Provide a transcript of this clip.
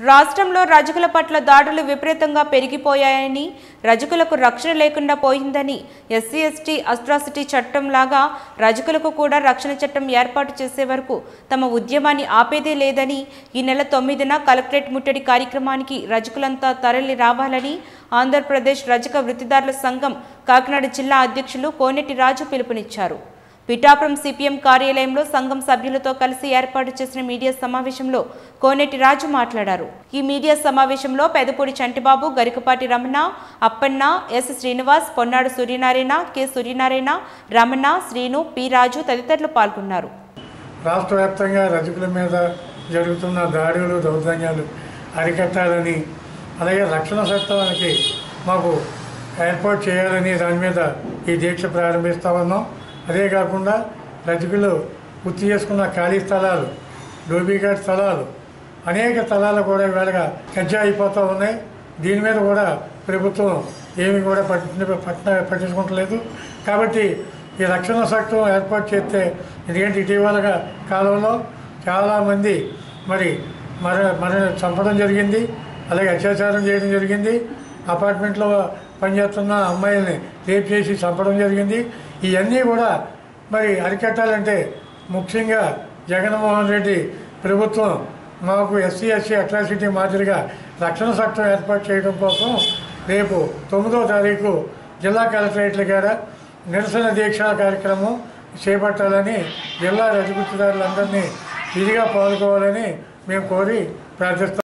రాష్ట్రంలో రజకుల పట్ల దాడులు విపరీతంగా పెరిగిపోయాయని రజకులకు రక్షణ లేకుండా పోయిందని ఎస్సీ ఎస్టీ అట్రాసిటీ చట్టం లాగా రజకులకు కూడా రక్షణ చట్టం ఏర్పాటు చేసే వరకు తమ ఉద్యమాన్ని ఆపేదే లేదని ఈ నెల తొమ్మిదిన కలెక్టరేట్ ముట్టడి కార్యక్రమానికి రజకులంతా తరలి రావాలని ఆంధ్రప్రదేశ్ రజక వృత్తిదారుల సంఘం కాకినాడ జిల్లా అధ్యక్షులు కోనెటి రాజు పిలుపునిచ్చారు పిఠాపురం సిపిఎం కార్యాలయంలో సంఘం సభ్యులతో కలిసి ఏర్పాటు చేసిన మీడియా సమావేశంలో కోనేటి రాజు మాట్లాడారు ఈ మీడియా సమావేశంలో Pedapudi Chantibabu Garikapati Ramana Appanna S Srinivas Ponnadu Suryanarayana K Suryanarayana Ramana Srinu P Raju తదితరులు పాల్గొన్నారు రాష్ట్ర వ్యాప్తంగా రజకుల మీద జరుగుతున్న దాడులు దౌర్జన్యాలు అరికట్టాలని అలాగే రక్షణ చట్టానికి మాకు ఏర్పాటు చేయాలని దాని మీద ఈ దీక్ష ప్రారంభిస్తా ఉన్నాం అదే కాకుండా రజకులు గుర్తు చేసుకున్న ఖాళీ స్థలాలు డోబీఘాట్ స్థలాలు అనేక స్థలాలు కూడా ఇవాళగా కబ్జా అయిపోతూ ఉన్నాయి దీని మీద కూడా ప్రభుత్వం ఏమి కూడా పట్టిన పట్టిన పట్టించుకుంటలేదు కాబట్టి ఈ రక్షణ చట్టం ఏర్పాటు చేస్తే ఎందుకంటే ఇటీవలగా కాలంలో చాలామంది మరి మర మర చంపడం జరిగింది అలాగే అత్యాచారం చేయడం జరిగింది అపార్ట్మెంట్లో పనిచేస్తున్న అమ్మాయిల్ని రేప్ చేసి చంపడం జరిగింది ఇవన్నీ కూడా మరి అరికట్టాలంటే ముఖ్యంగా జగన్మోహన్ రెడ్డి ప్రభుత్వం మాకు ఎస్సీ ఎస్సీ అట్రాసిటీ మాదిరిగా రక్షణ చట్టం ఏర్పాటు చేయడం కోసం రేపు తొమ్మిదో తారీఖు జిల్లా కలెక్టరేట్ల కాడ నిరసన దీక్షా కార్యక్రమం చేపట్టాలని జిల్లా రజగుట్టుదారులందరినీ విధిగా పాల్గొవాలని మేము కోరి ప్రార్థిస్తాం